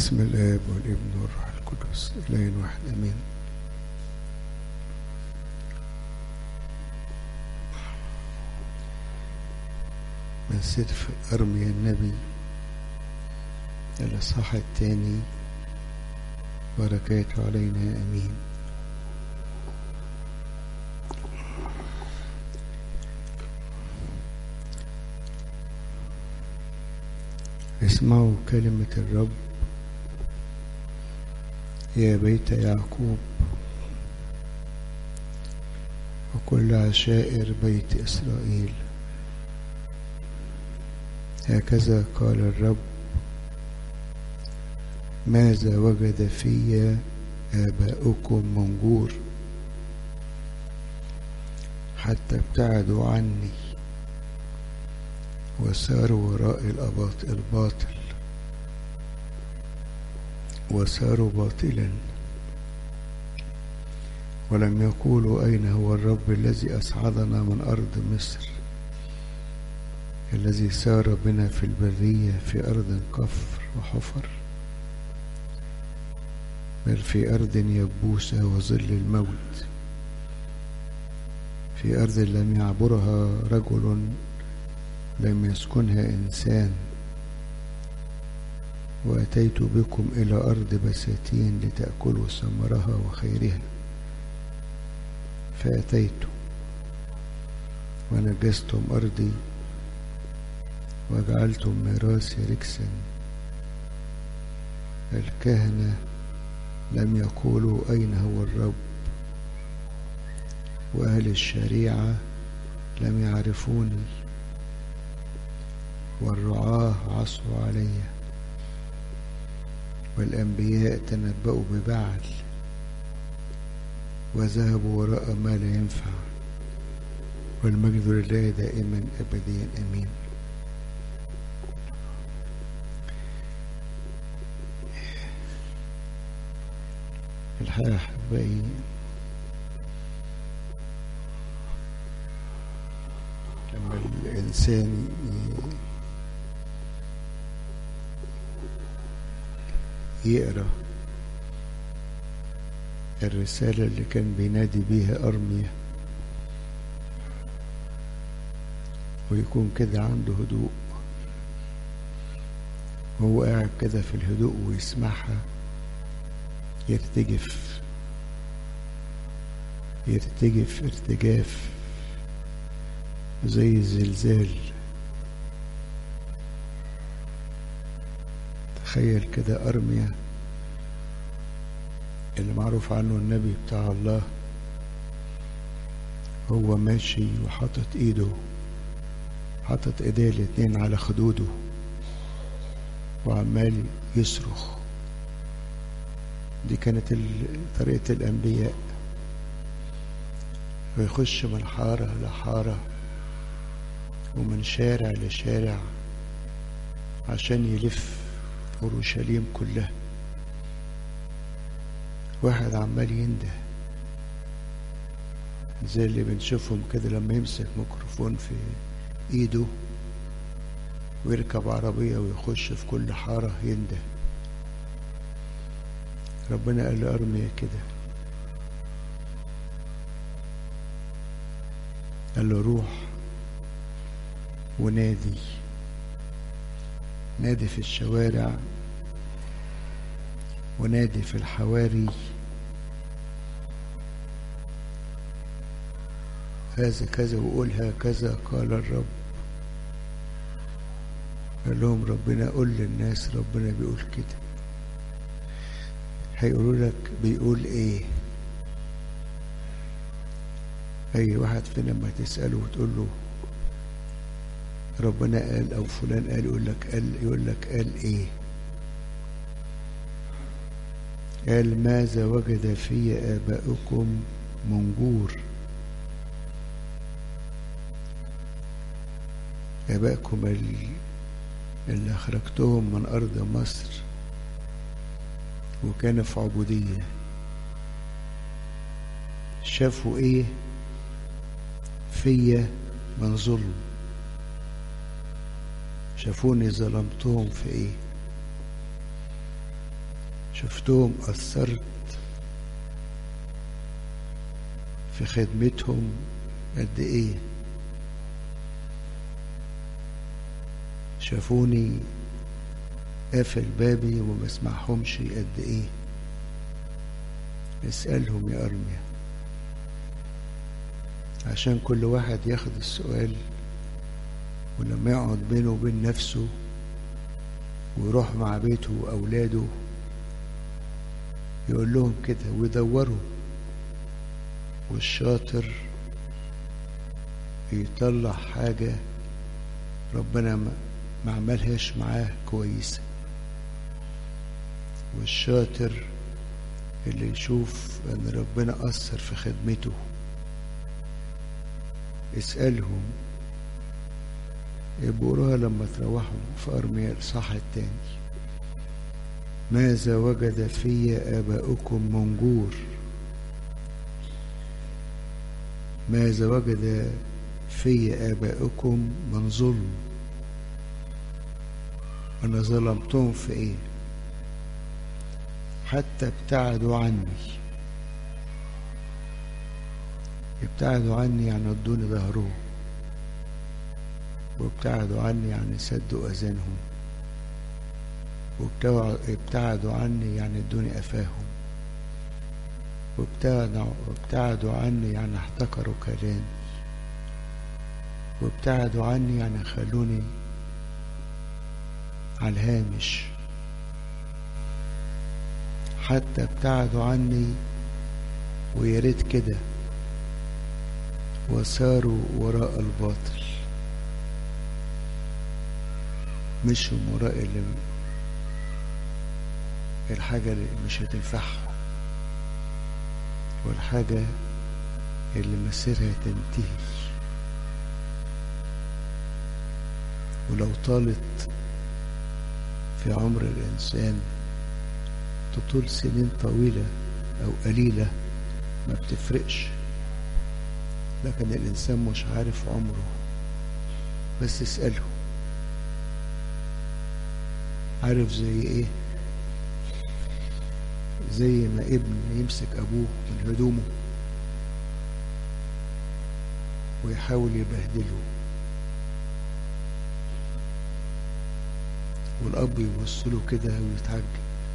بسم الآب والابن والروح القدس إله واحد أمين من سيف أرميا النبي الإصحاح الثاني بركاته علينا أمين اسمعوا كلمة الرب يا بيت يعقوب وكل عشائر بيت إسرائيل هكذا قال الرب ماذا وجد في آباؤكم منجور حتى ابتعدوا عني وساروا وراء الأباط الباطل وساروا باطلا ولم يقولوا أين هو الرب الذي أصعدنا من أرض مصر الذي سار بنا في البرية في أرض كفر وحفر بل في أرض يبوسة وظل الموت في أرض لم يعبرها رجل لم يسكنها إنسان وأتيت بكم إلى أرض بساتين لتأكلوا ثمرها وخيرها فأتيت ونجستم أرضي وجعلتم ميراثي ركسا الكهنة لم يقولوا أين هو الرب وأهل الشريعة لم يعرفوني والرعاة عصوا علي والأنبياء تنبأوا ببعل وذهبوا وراء ما لا ينفع والمجد لله دائما أبديا أمين الحقيقة أحبائي لما الإنسان يقرأ الرسالة اللي كان بينادي بيها أرميا ويكون كده عنده هدوء وهو قاعد كده في الهدوء ويسمعها يرتجف يرتجف ارتجاف زي الزلزال تخيل كده أرميا اللي معروف عنه النبي بتاع الله هو ماشي وحاطط ايده حاطط ايديه الاتنين على خدوده وعمال يصرخ دي كانت طريقة الأنبياء ويخش من حارة لحارة ومن شارع لشارع عشان يلف أورشليم كلها واحد عمال ينده زي اللي بنشوفهم كده لما يمسك ميكروفون في ايده ويركب عربية ويخش في كل حارة ينده ربنا قال لأرميا كده قال له روح ونادي نادي في الشوارع ونادي في الحواري هذا كذا وقول هكذا قال الرب قال لهم ربنا قول للناس ربنا بيقول كده هيقولوا لك بيقول ايه اي واحد فينا لما تساله وتقول له ربنا قال او فلان قال يقول لك قال يقول لك قال ايه قال ماذا وجد في ابائكم منجور ابائكم اللي اخرجتهم من ارض مصر وكان في عبودية شافوا ايه فيا من ظلم شافوني ظلمتهم في ايه شفتهم أثرت في خدمتهم قد إيه شافوني قافل بابي وما اسمعهمش قد إيه اسألهم يا أرميا عشان كل واحد ياخد السؤال ولما يقعد بينه وبين نفسه ويروح مع بيته وأولاده يقول لهم كده ويدوروا والشاطر يطلع حاجة ربنا ما عملهاش معاه كويسة والشاطر اللي يشوف ان ربنا أثر في خدمته اسألهم يبقروها لما تروحوا في أرميا الإصحاح التاني ماذا وجد في آباؤكم من جور ماذا وجد في آباؤكم من ظلم أنا ظلمتهم في إيه حتى ابتعدوا عني ابتعدوا عني يعني ادوني ظهرهم وابتعدوا عني يعني سدوا أذانهم وابتعدوا عني يعني ادوني قفاهم وابتعدوا, وابتعدوا عني يعني احتكروا كلامي وابتعدوا عني يعني خلوني على الهامش حتى ابتعدوا عني ويا ريت كده وساروا وراء الباطل مشوا وراء اللي الحاجة اللي مش هتنفعهم والحاجة اللي مسيرها تنتهي ولو طالت في عمر الإنسان تطول سنين طويلة أو قليلة ما بتفرقش لكن الإنسان مش عارف عمره بس اسأله عارف زي ايه زي ما ابن يمسك ابوه من هدومه ويحاول يبهدله والاب يبص له كده ويتعجب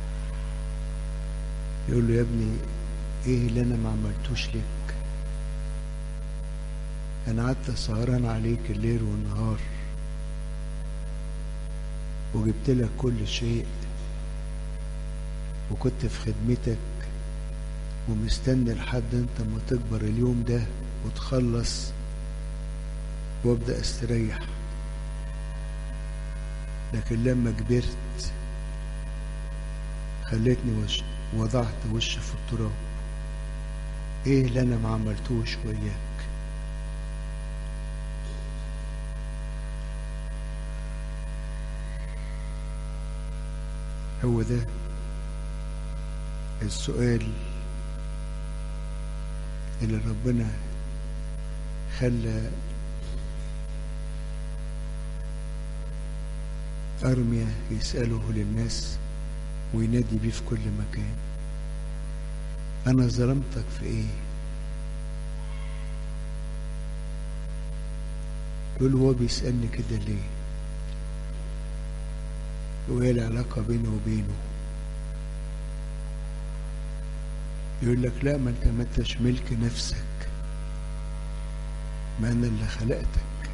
يقول له يا ابني ايه اللي انا ما عملتوش لك انا قعدت سهران عليك الليل والنهار وجبت لك كل شيء وكنت في خدمتك ومستني لحد انت ما تكبر اليوم ده وتخلص وابدا استريح لكن لما كبرت خليتني وش وضعت وش في التراب ايه اللي انا ما عملتوش وياك هو ده السؤال اللي ربنا خلى أرميا يسأله للناس وينادي بيه في كل مكان أنا ظلمتك في إيه؟ يقول هو بيسألني كده ليه؟ وإيه العلاقة بيني وبينه؟ يقول لك لا ما انت ما انتش ملك نفسك ما انا اللي خلقتك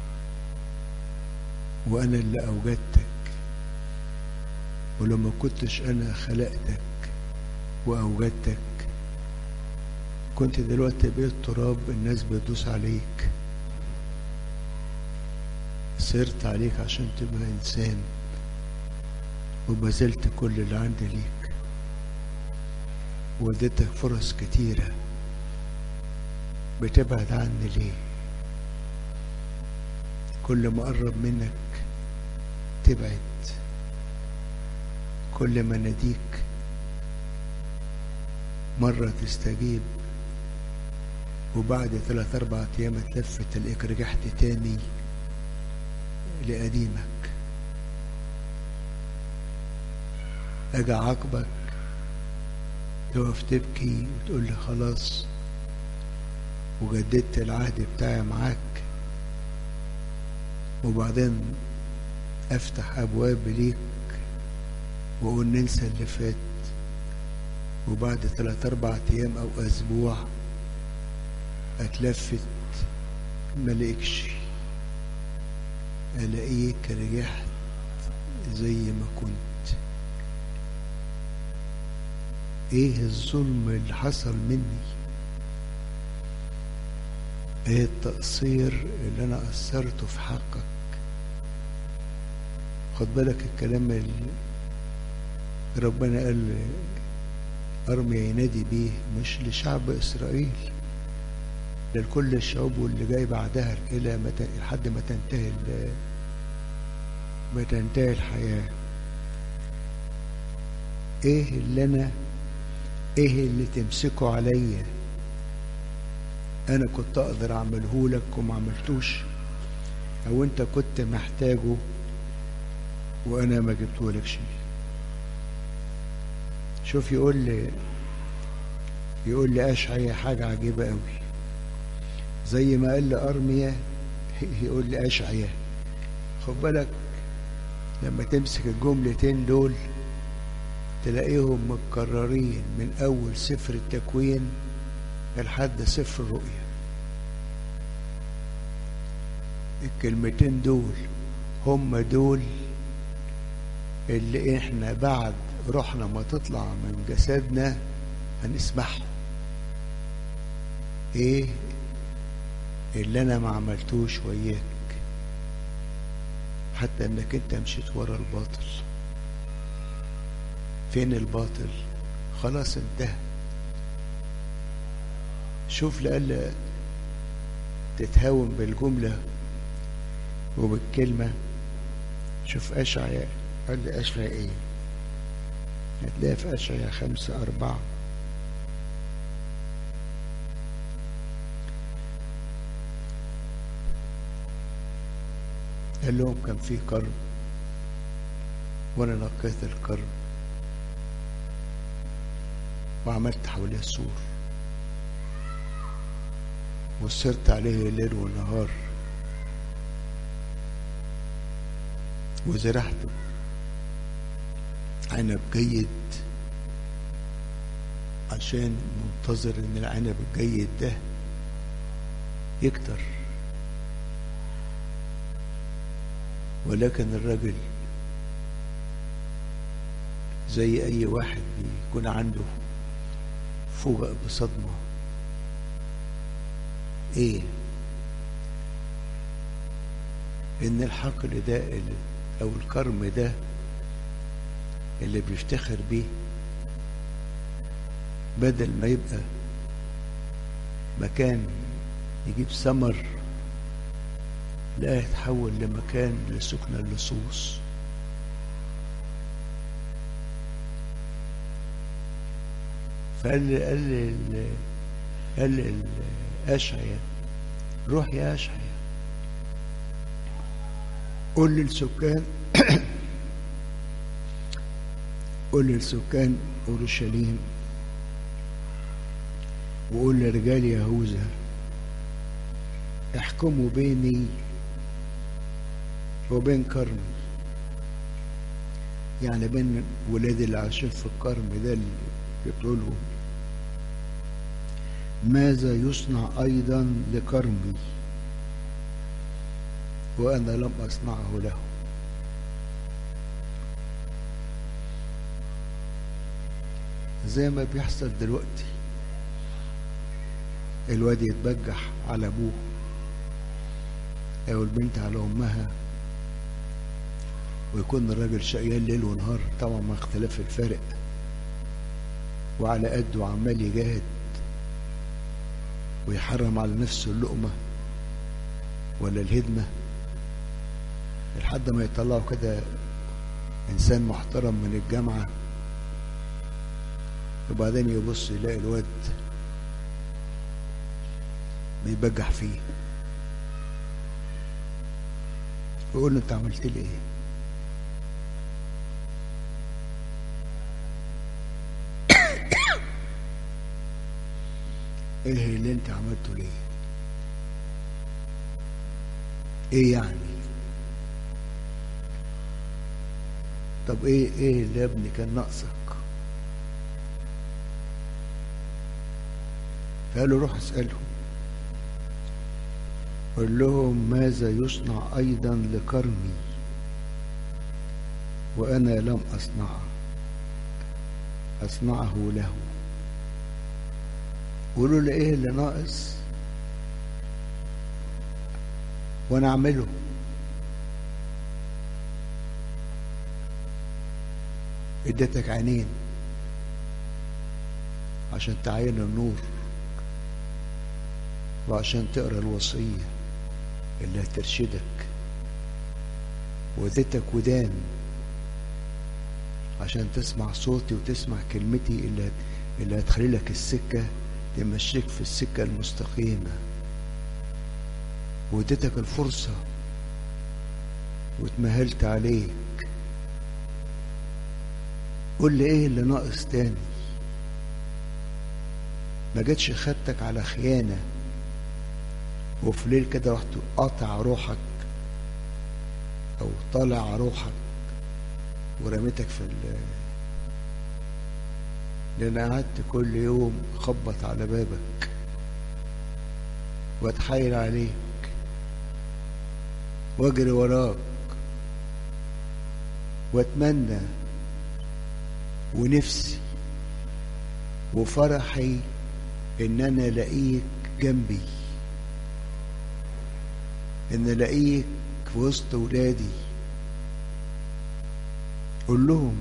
وانا اللي اوجدتك ولما كنتش انا خلقتك واوجدتك كنت دلوقتي بقيت تراب الناس بتدوس عليك صرت عليك عشان تبقى انسان وبذلت كل اللي عندي ليك واديتك فرص كتيرة بتبعد عني ليه كل ما أقرب منك تبعد كل ما ناديك مرة تستجيب وبعد ثلاث أربع أيام تلفت تلاقيك رجعت تاني لقديمك أجي أعاقبك تقف تبكي وتقول لي خلاص وجددت العهد بتاعي معاك وبعدين افتح ابواب ليك واقول ننسى اللي فات وبعد ثلاث اربع ايام او اسبوع اتلفت ملاقيكش الاقيك رجعت زي ما كنت ايه الظلم اللي حصل مني ايه التقصير اللي انا قصرته في حقك خد بالك الكلام اللي ربنا قال ارمي ينادي بيه مش لشعب اسرائيل لكل الشعوب واللي جاي بعدها الى متى لحد ما تنتهي ما تنتهي الحياه ايه اللي انا ايه اللي تمسكه عليا انا كنت اقدر اعمله لك وما عملتوش او انت كنت محتاجه وانا ما جبته لك شيء شوف يقول لي يقول لي اشعيا حاجه عجيبه قوي زي ما قال لي ارميا يقول لي اشعيا خد بالك لما تمسك الجملتين دول تلاقيهم متكررين من اول سفر التكوين لحد سفر الرؤيا الكلمتين دول هم دول اللي احنا بعد روحنا ما تطلع من جسدنا هنسمعهم ايه اللي انا ما عملتوش وياك حتى انك انت مشيت ورا الباطل فين الباطل خلاص انتهى شوف لألا تتهاون بالجملة وبالكلمة شوف أشعيا قال لي أشعيا إيه هتلاقيها في أشعيا خمسة أربعة قال لهم كان في كرب وانا نقيت الكرب وعملت حواليه السور وسرت عليه الليل والنهار وزرعته عنب جيد عشان منتظر ان العنب الجيد ده يكتر ولكن الراجل زي اي واحد بيكون عنده فوجئ بصدمه ايه ان الحقل ده او الكرم ده اللي بيفتخر بيه بدل ما يبقى مكان يجيب ثمر لقاه يتحول لمكان لسكن اللصوص فقال لي قال لي قال لي اشعيا روح يا اشعيا قول للسكان قول للسكان اورشليم وقول لرجال يهوذا احكموا بيني وبين كرم يعني بين ولادي اللي عايشين في الكرم ده اللي بتقولوا ماذا يصنع أيضا لكرمي وأنا لم أصنعه له زي ما بيحصل دلوقتي الواد يتبجح على أبوه أو البنت على أمها ويكون الراجل شقيان ليل ونهار طبعا مع اختلاف الفرق وعلى قده عمال يجاهد ويحرم على نفسه اللقمة ولا الهدمة لحد ما يطلعوا كده إنسان محترم من الجامعة وبعدين يبص يلاقي الواد بيبجح فيه ويقول له انت عملت لي ايه ايه اللي انت عملته ليه ايه يعني طب ايه ايه اللي يا ابني كان ناقصك فقال له روح اسالهم قل لهم ماذا يصنع ايضا لكرمي وانا لم اصنعه اصنعه له قولوا لي ايه اللي ناقص وانا اعمله اديتك عينين عشان تعين النور وعشان تقرا الوصيه اللي هترشدك واديتك ودان عشان تسمع صوتي وتسمع كلمتي اللي اللي هتخلي لك السكه تمشيك في السكه المستقيمه واديتك الفرصه واتمهلت عليك قول لي ايه اللي ناقص تاني ما جتش خدتك على خيانة وفي ليل كده رحت قاطع روحك او طالع روحك ورميتك في ال لان قعدت كل يوم خبط على بابك واتحايل عليك واجري وراك واتمنى ونفسي وفرحي ان انا الاقيك جنبي ان الاقيك في وسط ولادي قول لهم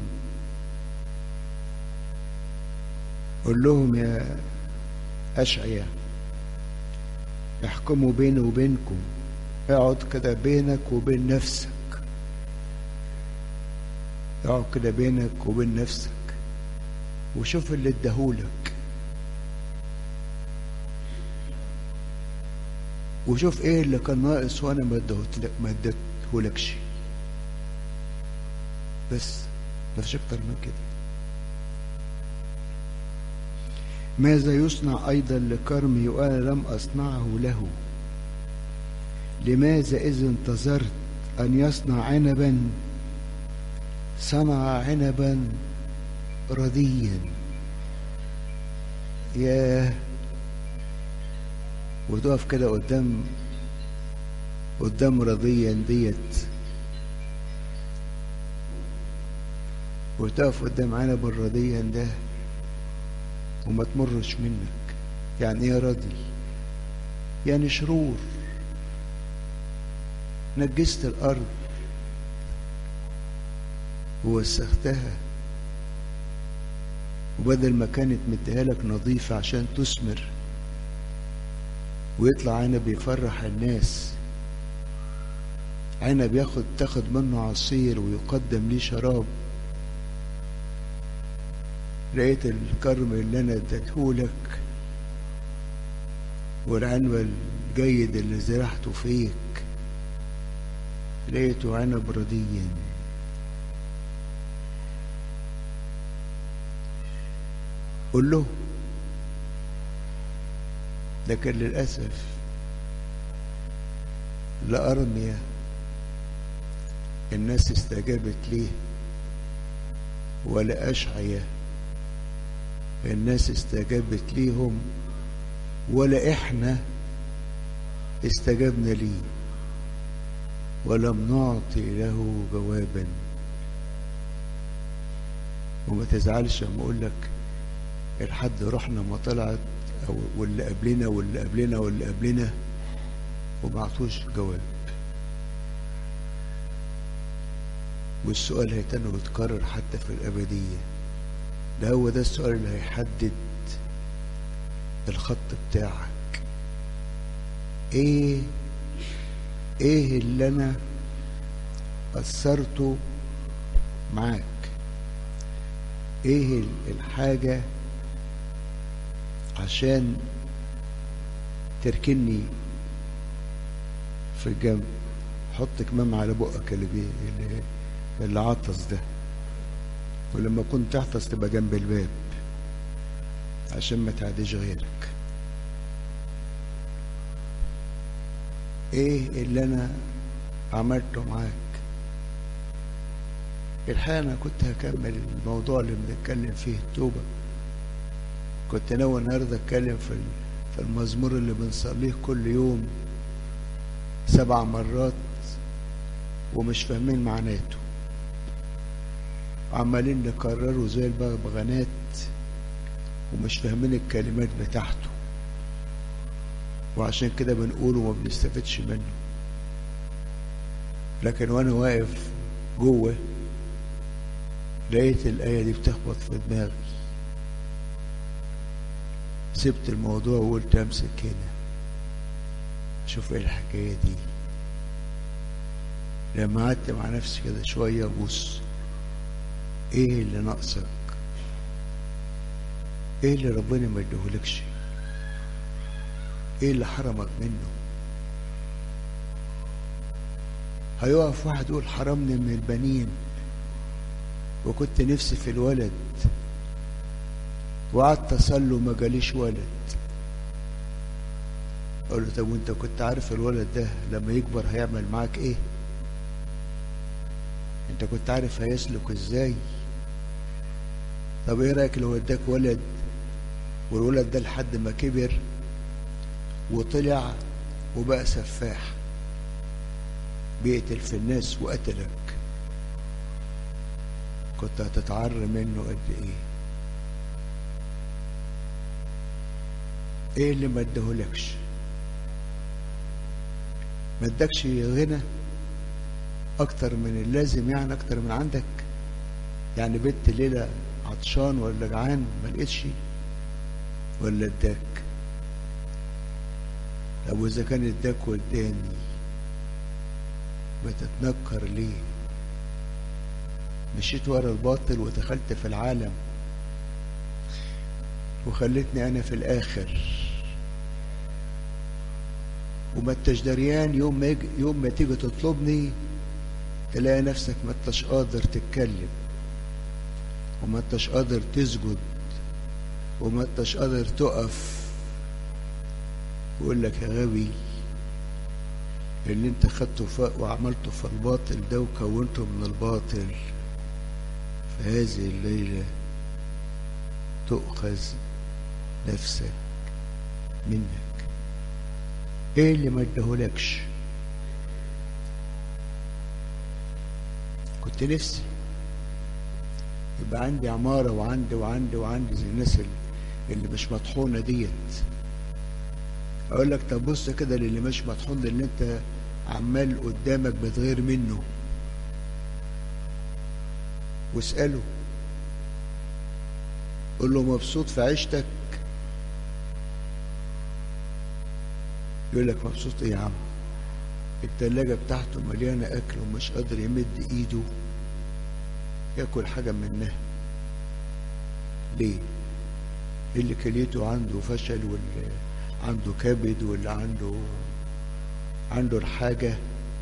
قول لهم يا اشعيا احكموا بيني وبينكم اقعد كده بينك وبين نفسك اقعد كده بينك وبين نفسك وشوف اللي اداهولك وشوف ايه اللي كان ناقص وانا ما اديتهولك ما اديتهولكش بس مفيش اكتر من كده ماذا يصنع ايضا لكرمي وانا لم اصنعه له لماذا اذا انتظرت ان يصنع عنبا صنع عنبا رديا ياه وتقف كده قدام قدام رضيا ديت وتقف قدام عنب الرضيا ده وما تمرش منك يعني ايه راضي يعني شرور نجست الارض ووسختها وبدل ما كانت مديها لك نظيفة عشان تثمر ويطلع عنب يفرح الناس عنب ياخد تاخد منه عصير ويقدم ليه شراب لقيت الكرم اللي انا اديتهولك والعنب الجيد اللي زرعته فيك لقيته عنب رديا قول له لكن للأسف لا أرميا الناس استجابت ليه ولا أشعيا الناس استجابت ليهم ولا إحنا استجبنا ليه ولم نعطي له جوابا وما تزعلش لما اقول لك الحد رحنا ما طلعت او واللي قبلنا واللي قبلنا واللي قبلنا وما عطوش جواب والسؤال هيتن ويتكرر حتى في الأبدية ده هو ده السؤال اللي هيحدد الخط بتاعك ايه ايه اللي انا أثرته معاك ايه الحاجة عشان تركني في الجنب حط كمام على بقك اللي بي اللي, اللي عطس ده ولما كنت تعطس تبقى جنب الباب عشان ما تعديش غيرك ايه اللي انا عملته معاك الحقيقة انا كنت هكمل الموضوع اللي بنتكلم فيه التوبة كنت ناوي النهارده اتكلم في في المزمور اللي بنصليه كل يوم سبع مرات ومش فاهمين معناته عمالين نكرره زي البغبغانات ومش فاهمين الكلمات بتاعته وعشان كده بنقوله وما بنستفدش منه لكن وانا واقف جوه لقيت الآية دي بتخبط في دماغي سبت الموضوع وقلت امسك هنا اشوف ايه الحكاية دي لما قعدت مع نفسي كده شوية ابص ايه اللي ناقصك ايه اللي ربنا ما ادهولكش ايه اللي حرمك منه هيقف واحد يقول حرمني من البنين وكنت نفسي في الولد وقعدت اصلي وما جاليش ولد اقول له طب وانت كنت عارف الولد ده لما يكبر هيعمل معاك ايه انت كنت عارف هيسلك ازاي طب ايه رايك لو اداك ولد والولد ده لحد ما كبر وطلع وبقى سفاح بيقتل في الناس وقتلك كنت هتتعر منه قد ايه ايه اللي ما ادهولكش ما ادكش غنى اكتر من اللازم يعني اكتر من عندك يعني بنت ليلة عطشان ولا جعان ما لقيتش ولا اداك طب واذا كان اداك واداني بتتنكر ليه مشيت ورا الباطل ودخلت في العالم وخلتني انا في الاخر وما انتش دريان يوم ما يجي يوم ما تيجي تطلبني تلاقي نفسك ما انتش قادر تتكلم وما انتش قادر تسجد وما انتش قادر تقف ويقول لك يا غبي اللي انت خدته فوق وعملته في الباطل ده وكونته من الباطل في هذه الليلة تؤخذ نفسك منك ايه اللي ما ادهولكش كنت نفسي يبقى عندي عمارة وعندي وعندي وعندي زي الناس اللي مش مطحونة ديت اقول لك طب بص كده للي مش مطحون ده اللي انت عمال قدامك بتغير منه واسأله قول له مبسوط في عيشتك يقول لك مبسوط ايه يا عم التلاجة بتاعته مليانة أكل ومش قادر يمد إيده ياكل حاجة منها ليه؟ اللي كليته عنده فشل واللي عنده كبد واللي عنده عنده الحاجة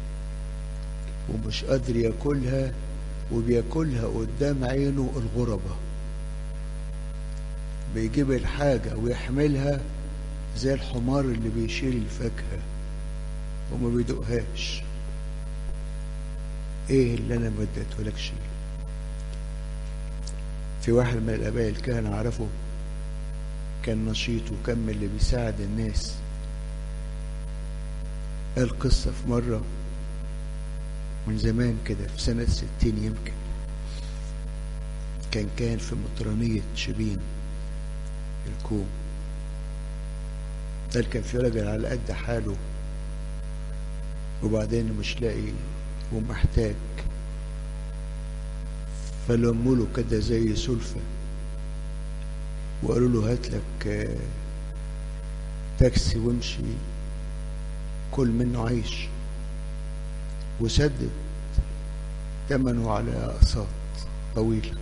ومش قادر ياكلها وبياكلها قدام عينه الغربة بيجيب الحاجة ويحملها زي الحمار اللي بيشيل الفاكهة وما بيدوقهاش ايه اللي انا ما اديتهولكش في واحد من الاباء الكهنة اعرفه كان نشيط وكان من اللي بيساعد الناس قال قصة في مرة من زمان كده في سنة ستين يمكن كان كان في مطرانية شبين الكوم قال كان في راجل على قد حاله وبعدين مش لاقي ومحتاج فلموا له كده زي سلفة وقالوا له هات لك تاكسي وامشي كل منه عيش وسدد ثمنه على أقساط طويلة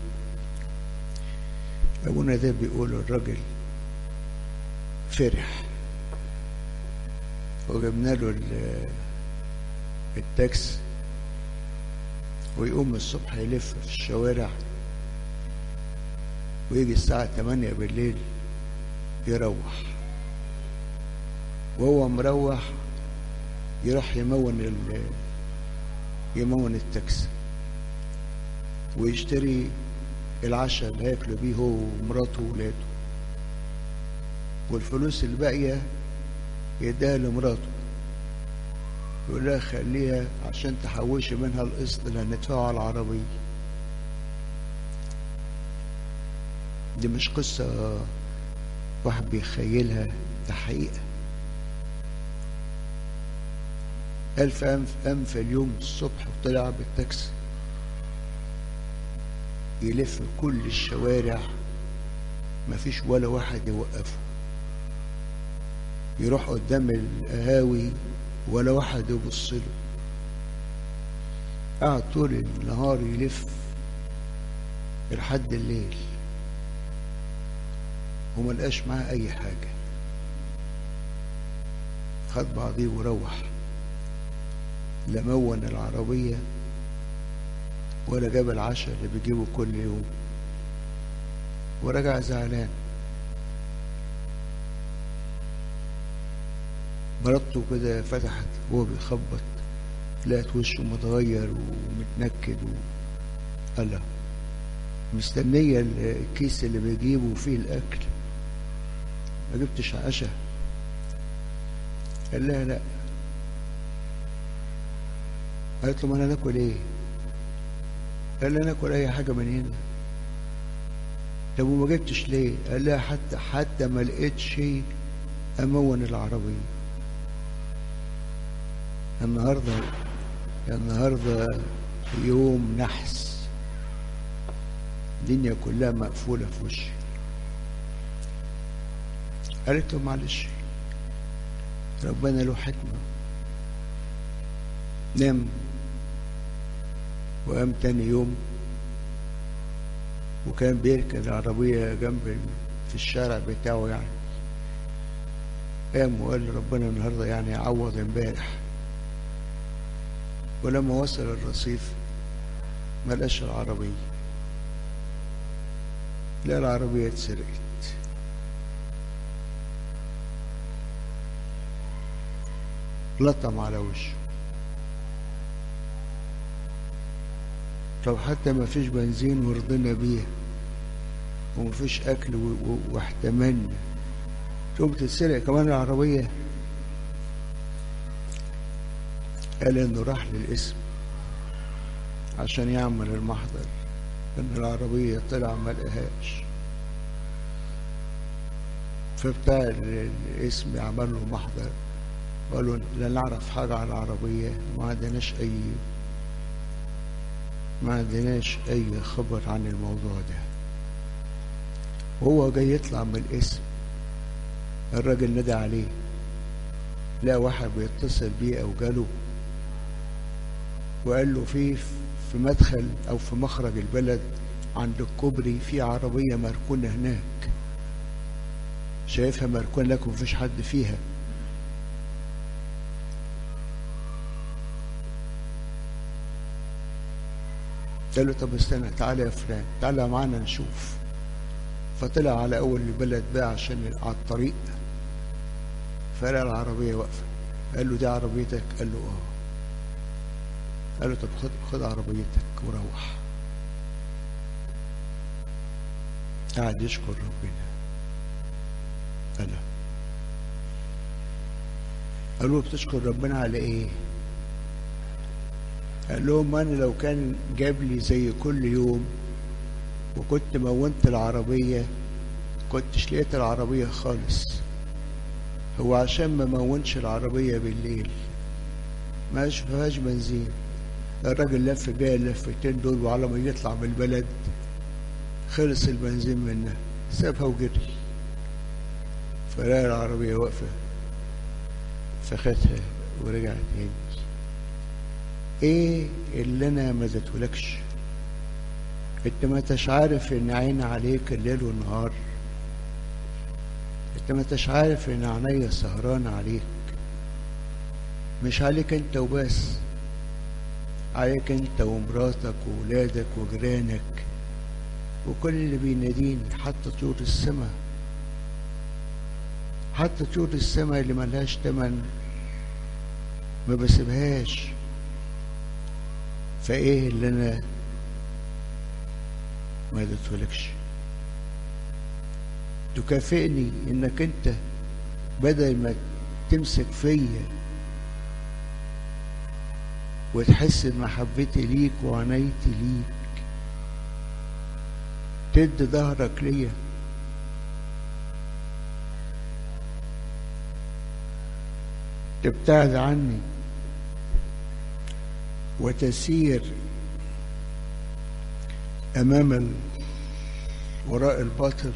أبونا ده بيقول الراجل فرح وجبنا له التاكسي ويقوم الصبح يلف في الشوارع ويجي الساعة 8 بالليل يروح وهو مروح يروح يمون ال يمون التاكسي ويشتري العشاء اللي هياكلوا بيه هو ومراته وولاده والفلوس الباقية يديها لمراته يقول لها خليها عشان تحوشي منها القسط اللي هندفعه على العربية دي مش قصة واحد بيخيلها ده حقيقة ألف أنف أنف اليوم الصبح وطلع بالتاكسي يلف كل الشوارع مفيش ولا واحد يوقفه يروح قدام القهاوي ولا واحد يبص له قعد طول النهار يلف لحد الليل وما لقاش معاه اي حاجه خد بعضيه وروح لا مون العربيه ولا جاب العشاء اللي بيجيبه كل يوم ورجع زعلان مرته كده فتحت وهو بيخبط لقت وشه متغير ومتنكد و... الله مستنية الكيس اللي بيجيبه فيه الأكل ما جبتش عشاء قال لها لا قالت له ما انا ناكل ايه قال لها ناكل اي حاجه من هنا طب وما جبتش ليه قال لها حتى حتى ما لقيتش امون العربيه النهارده النهارده يوم نحس الدنيا كلها مقفوله في وشي قالت له معلش ربنا له حكمه نام وقام تاني يوم وكان بيركن العربية جنب في الشارع بتاعه يعني قام وقال ربنا النهارده يعني يعوض امبارح ولما وصل الرصيف ما لقاش العربية لا العربية اتسرقت لطم على وشه طب حتى ما فيش بنزين ورضينا بيه وما فيش اكل واحتملنا تقوم تتسرق كمان العربية قال انه راح للاسم عشان يعمل المحضر ان العربية طلع ما لقاهاش فبتاع الاسم عمل له محضر قالوا لا نعرف حاجة عن العربية ما عندناش أي ما عندناش أي خبر عن الموضوع ده وهو جاي يطلع من الاسم الراجل نادى عليه لا واحد بيتصل بيه أو جاله وقال له في في مدخل أو في مخرج البلد عند الكوبري في عربية مركونة هناك شايفها مركونة لكن مفيش حد فيها قال له طب استنى تعالى يا فلان تعالى معانا نشوف فطلع على اول البلد بقى عشان على الطريق فلقى العربيه واقفه قال له دي عربيتك قال له اه قال له طب خد خد عربيتك وروح قعد يشكر ربنا قال قال له بتشكر ربنا على ايه قال لهم انا لو كان جاب لي زي كل يوم وكنت مونت العربية كنتش لقيت العربية خالص هو عشان ما مونش العربية بالليل ما فيهاش بنزين الراجل لف بيها اللفتين دول وعلى ما يطلع من البلد خلص البنزين منها سابها وجري فلقى العربية واقفة فخدها ورجع تاني ايه اللي انا ما اديتهولكش انت ما انتش عارف ان عيني عليك الليل والنهار انت ما انتش عارف ان عينيا سهرانة عليك مش عليك انت وبس عليك انت ومراتك وولادك وجيرانك وكل اللي بيناديني حتى طيور السماء حتى طيور السماء اللي ملهاش تمن ما بسيبهاش فايه اللي انا ما اديتهولكش تكافئني انك انت بدل ما تمسك فيا وتحس بمحبتي ليك وعنايتي ليك تدي ظهرك ليا تبتعد عني وتسير امام ال... وراء الباطل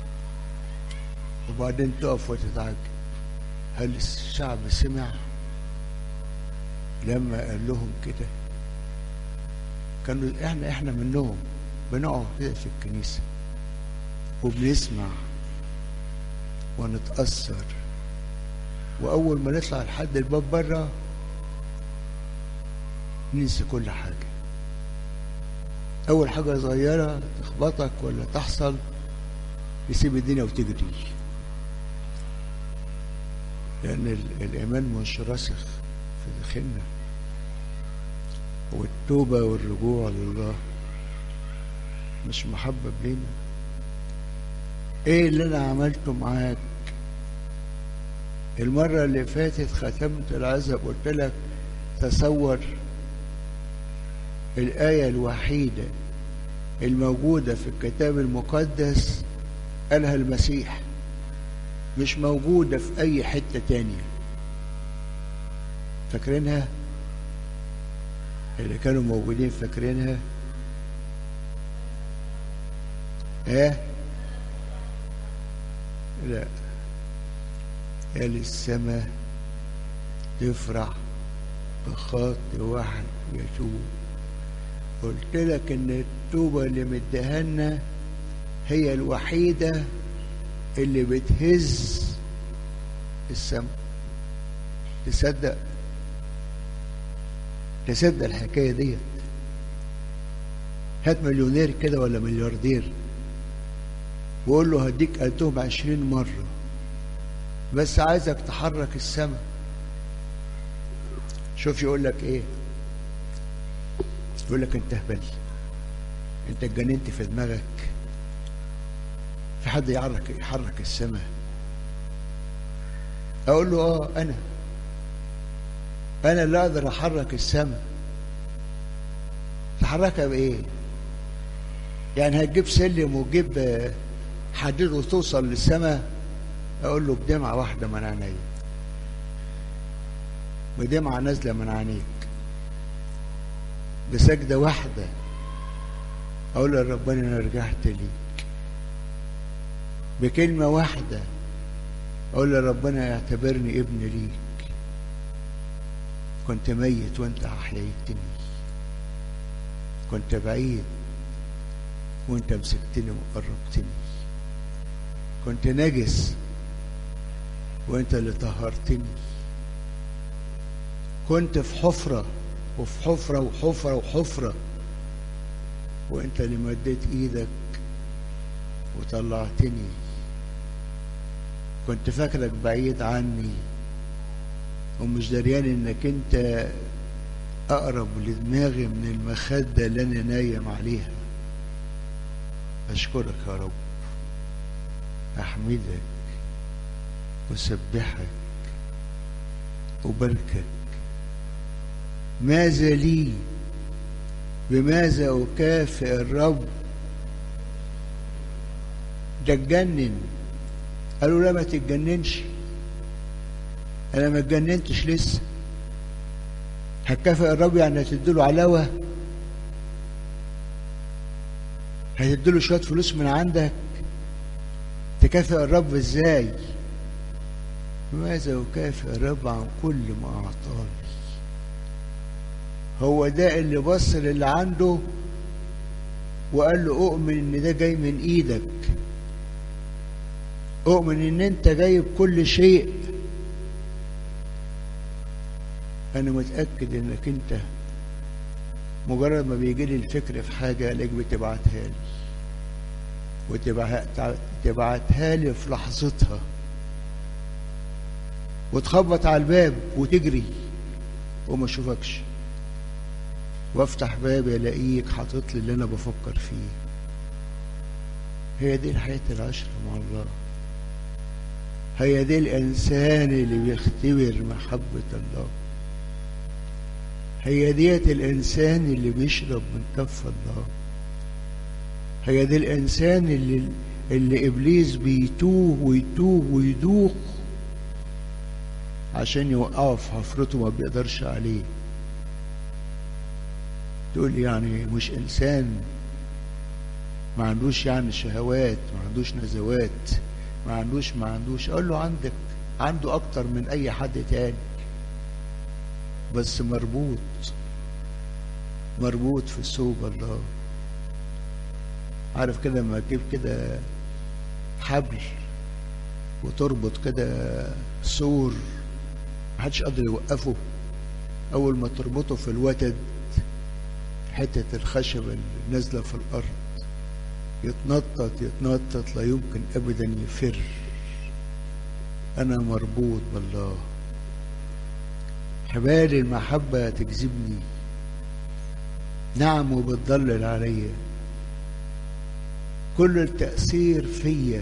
وبعدين تقف وتتعجب هل الشعب سمع لما قال لهم كده كانوا احنا احنا منهم بنقعد كده في الكنيسه وبنسمع ونتاثر واول ما نطلع لحد الباب بره ننسى كل حاجه اول حاجه صغيره تخبطك ولا تحصل نسيب الدنيا وتجري لان الايمان مش راسخ في داخلنا والتوبه والرجوع لله مش محبب لينا ايه اللي انا عملته معاك المرة اللي فاتت ختمت العزب قلت لك تصور الآية الوحيدة الموجودة في الكتاب المقدس قالها المسيح مش موجودة في أي حتة تانية فاكرينها اللي كانوا موجودين فاكرينها ها لا قال السماء تفرح بخاطر واحد يتوب قلت لك ان التوبه اللي مديها هي الوحيده اللي بتهز السماء تصدق تصدق الحكايه ديت هات مليونير كده ولا ملياردير وقول له هديك قلتهم عشرين مرة بس عايزك تحرك السماء شوف يقول لك ايه يقول لك انت هبل انت اتجننت في دماغك في حد يحرك يحرك السماء اقول له اه انا انا اللي اقدر احرك السماء تحركها بايه يعني هتجيب سلم وتجيب حديد وتوصل للسماء اقول له بدمعه واحده من عينيا بدمعه نازله من عينيك بسجده واحده اقول له ربنا انا رجعت ليك بكلمه واحده اقول له ربنا اعتبرني ابن ليك كنت ميت وانت احييتني كنت بعيد وانت مسكتني وقربتني كنت نجس وانت اللي طهرتني كنت في حفرة وفي حفرة وحفرة وحفرة وانت اللي مديت ايدك وطلعتني كنت فاكرك بعيد عني ومش دريان انك انت اقرب لدماغي من المخدة اللي انا نايم عليها اشكرك يا رب احمدك وسبحك وباركك ماذا لي بماذا اكافئ الرب ده اتجنن قالوا لا ما تتجننش انا ما اتجننتش لسه هتكافئ الرب يعني هتديله علاوه هتديله شويه فلوس من عندك تكافئ الرب ازاي ماذا أكافئ الرب عن كل ما أعطاني هو ده اللي بص للي عنده وقال له أؤمن إن ده جاي من إيدك أؤمن إن أنت جايب كل شيء أنا متأكد إنك أنت مجرد ما بيجي لي الفكر في حاجة لك بتبعتها لي وتبعتها لي في لحظتها وتخبط على الباب وتجري وما اشوفكش وافتح بابي الاقيك حاطط لي اللي انا بفكر فيه هي دي الحياة العشرة مع الله هي دي الإنسان اللي بيختبر محبة الله هي ديت الإنسان اللي بيشرب من كف الله هي دي الإنسان اللي اللي إبليس بيتوه ويتوه ويدوخ عشان يوقعه في حفرته ما بيقدرش عليه تقول يعني مش إنسان ما عندوش يعني شهوات ما عندوش نزوات ما عندوش ما عندوش اقول له عندك عنده اكتر من اي حد تاني بس مربوط مربوط في ثوب الله عارف كده لما تجيب كده حبل وتربط كده سور محدش قادر يوقفه اول ما تربطه في الوتد حتة الخشب اللي نازلة في الارض يتنطط يتنطط لا يمكن ابدا يفر انا مربوط بالله حبال المحبة تجذبني نعم وبتضلل عليا كل التأثير فيا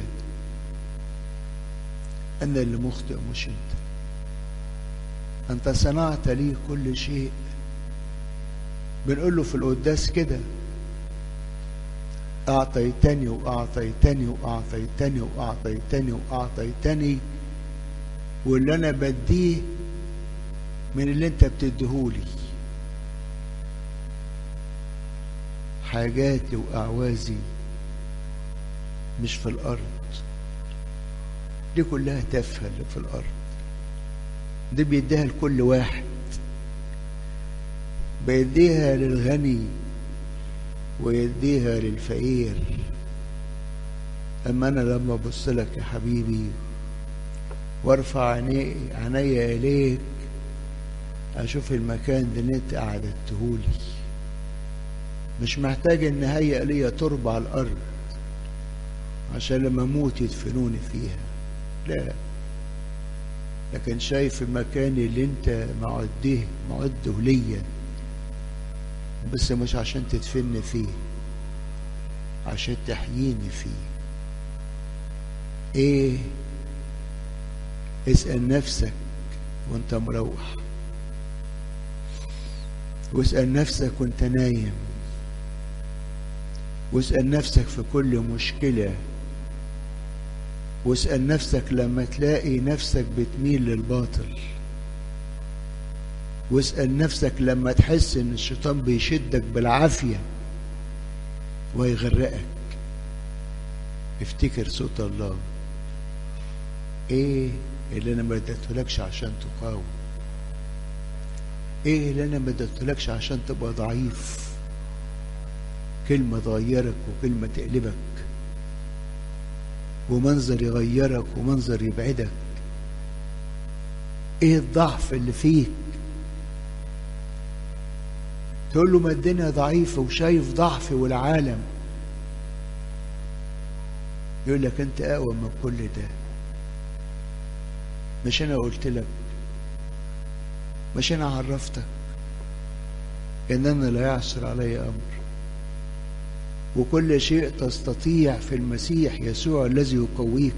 أنا اللي مخطئ مش أنت أنت صنعت لي كل شيء بنقول له في القداس كده أعطيتني وأعطيتني وأعطيتني وأعطيتني وأعطيتني واللي أنا بديه من اللي أنت بتديهولي حاجاتي وأعوازي مش في الأرض دي كلها تافهة اللي في الأرض دي بيديها لكل واحد بيديها للغني ويديها للفقير أما أنا لما أبص لك يا حبيبي وارفع عيني عينيا إليك أشوف المكان اللي أنت قعدتهولي مش محتاج إن هيئ ليا تربة على الأرض عشان لما أموت يدفنوني فيها لا لكن شايف المكان اللي أنت معده معده ليا بس مش عشان تدفني فيه عشان تحييني فيه ايه اسأل نفسك وانت مروح واسأل نفسك وانت نايم واسأل نفسك في كل مشكلة واسأل نفسك لما تلاقي نفسك بتميل للباطل واسأل نفسك لما تحس ان الشيطان بيشدك بالعافية ويغرقك افتكر صوت الله ايه اللي انا ما اديتهولكش عشان تقاوم ايه اللي انا ما اديتهولكش عشان تبقى ضعيف كلمة تغيرك وكلمة تقلبك ومنظر يغيرك ومنظر يبعدك ايه الضعف اللي فيك تقول له ما الدنيا ضعيفة وشايف ضعفي والعالم يقول لك انت اقوى من كل ده مش انا قلت لك مش انا عرفتك ان انا لا يعصر علي امر وكل شيء تستطيع في المسيح يسوع الذي يقويك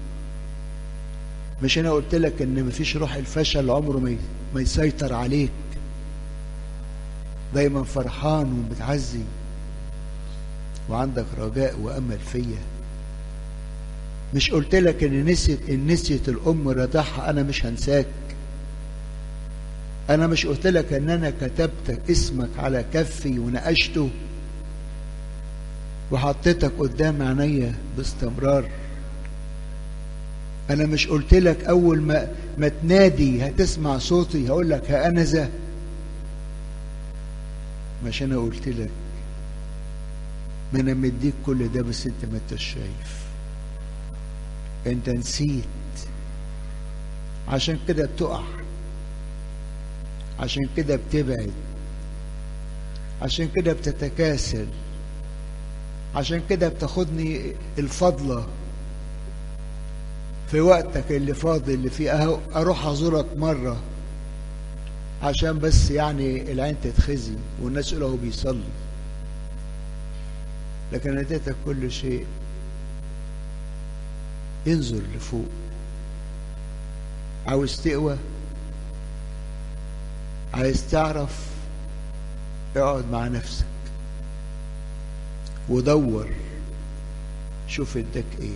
مش انا قلت لك ان مفيش روح الفشل عمره ما يسيطر عليك دايما فرحان ومتعزي وعندك رجاء وامل فيا مش قلت لك ان نسيت ان نسيت الام رضعها انا مش هنساك انا مش قلت لك ان انا كتبت اسمك على كفي ونقشته وحطيتك قدام عينيا باستمرار انا مش قلت لك اول ما ما تنادي هتسمع صوتي هقول لك ها انا ذا مش انا قلت لك ما انا مديك كل ده بس انت ما انتش شايف انت نسيت عشان كده بتقع عشان كده بتبعد عشان كده بتتكاسل عشان كده بتاخدني الفضلة في وقتك اللي فاضي اللي فيه اهو اروح ازورك مرة عشان بس يعني العين تتخزي والناس يقولوا هو بيصلي لكن أنا اديتك كل شيء انظر لفوق عاوز تقوى عايز تعرف اقعد مع نفسك ودور شوف اداك ايه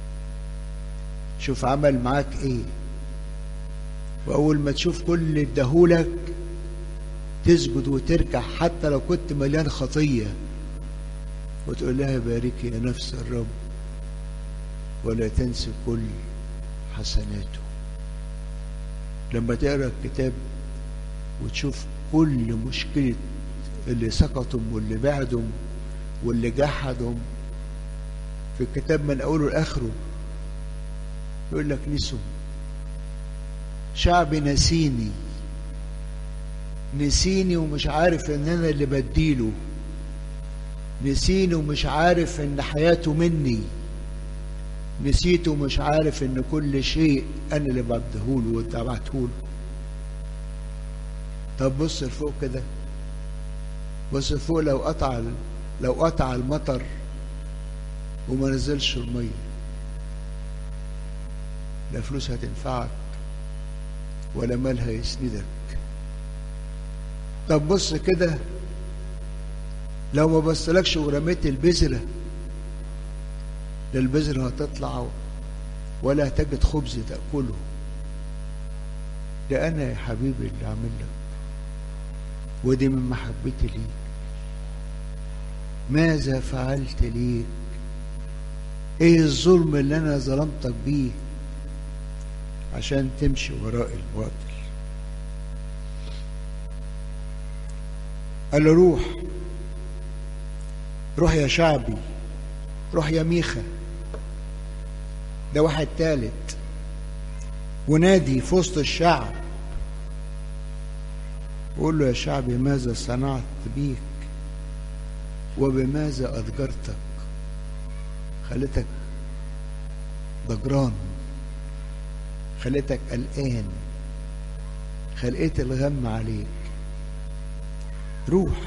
شوف عمل معاك ايه واول ما تشوف كل اللي اداهولك تسجد وتركع حتى لو كنت مليان خطيه وتقول لها باركي يا نفس الرب ولا تنسي كل حسناته لما تقرا الكتاب وتشوف كل مشكله اللي سقطوا واللي بعدهم واللي جحدهم في الكتاب من اوله لاخره يقول لك نسوا شعبي نسيني نسيني ومش عارف ان انا اللي بديله نسيني ومش عارف ان حياته مني نسيته ومش عارف ان كل شيء انا اللي بديهوله واتبعتهوله طب بص لفوق كده بص فوق لو قطع لو قطع المطر وما نزلش الميه لا فلوس هتنفعك ولا مال هيسندك طب بص كده لو ما بصلكش ورميت البذرة لا البذرة هتطلع ولا هتجد خبز تأكله ده أنا يا حبيبي اللي عامل لك ودي من محبتي ليك ماذا فعلت ليك ايه الظلم اللي انا ظلمتك بيه عشان تمشي وراء الباطل قال له روح روح يا شعبي روح يا ميخا ده واحد تالت ونادي في وسط الشعب وقول له يا شعبي ماذا صنعت بيك وبماذا أضجرتك خليتك ضجران خليتك قلقان خلقت الغم عليك روح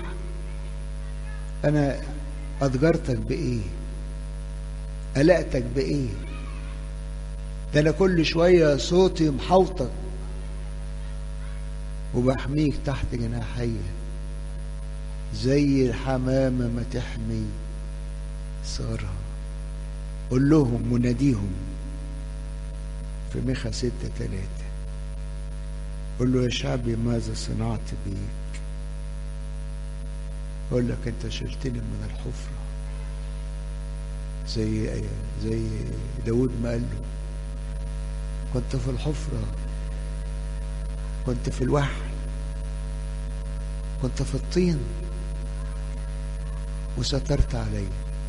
انا اضجرتك بايه قلقتك بايه ده انا كل شويه صوتي محوطك وبحميك تحت جناحية زي الحمامة ما تحمي صغرها قول لهم وناديهم في ميخا ستة تلاتة قول له يا شعبي ماذا صنعت بيك اقول لك انت شلتني من الحفرة زي زي داود ما قال له كنت في الحفرة كنت في الوحل كنت في الطين وسترت علي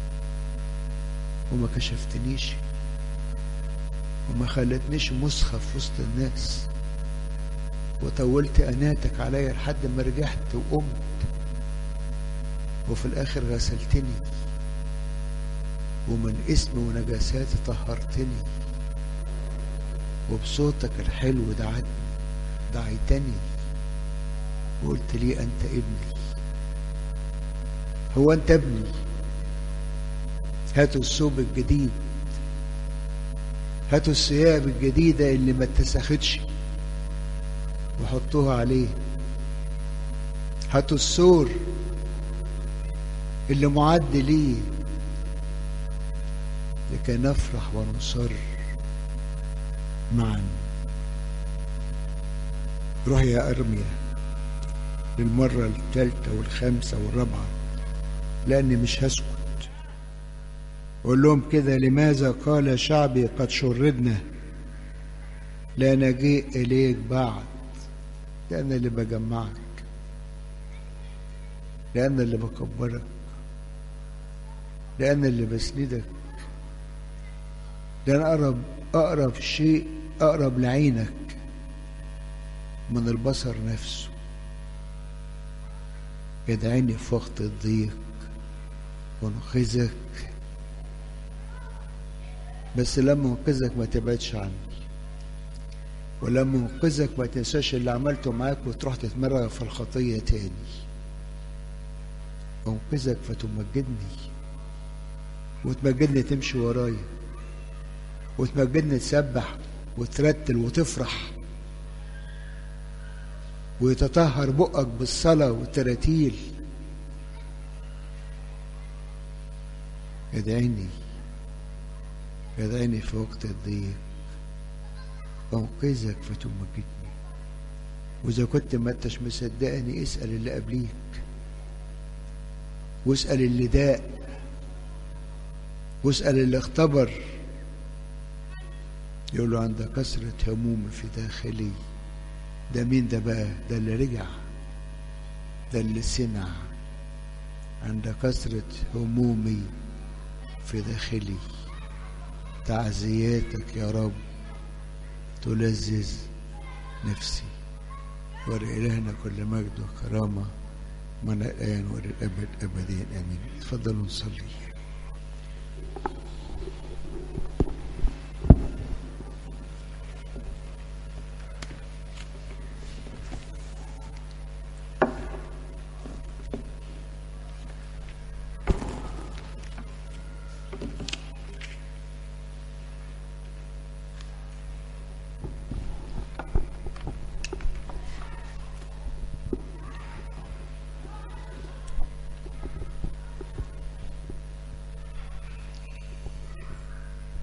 وما كشفتنيش وما خلتنيش مسخة في وسط الناس وطولت أناتك عليا لحد ما رجعت وقمت وفي الآخر غسلتني ومن اسم ونجاساتي طهرتني وبصوتك الحلو دعتني دعيتني وقلت لي أنت ابني هو أنت ابني هاتوا الثوب الجديد هاتوا الثياب الجديدة اللي ما اتسختش وحطوها عليه هاتوا السور اللي معد ليه لكي نفرح ونصر معا روح يا أرميا للمرة الثالثة والخامسة والرابعة لأني مش هسكت قول لهم كده لماذا قال شعبي قد شردنا لا نجيء إليك بعد لأن اللي بجمعك لأن اللي بكبرك لأن اللي بسندك لأن أقرب أقرب شيء أقرب لعينك من البصر نفسه يدعيني في وقت الضيق وانقذك بس لما انقذك ما تبعدش عني ولما انقذك ما تنساش اللي عملته معاك وتروح تتمرغ في الخطية تاني انقذك فتمجدني وتمجدني تمشي ورايا وتمجدني تسبح وترتل وتفرح ويتطهر بقك بالصلاة والتراتيل ادعيني ادعيني في وقت الضيق انقذك فتمجدني واذا كنت ما انتش مصدقني اسال اللي قبليك واسال اللي داق واسال اللي اختبر يقول له عند كثرة هموم في داخلي ده مين ده بقى ده اللي رجع ده اللي سمع عند كثرة همومي في داخلي تعزياتك يا رب تلذذ نفسي ولإلهنا كل مجد وكرامة من الآن وللأبد أبدين آمين تفضلوا نصلي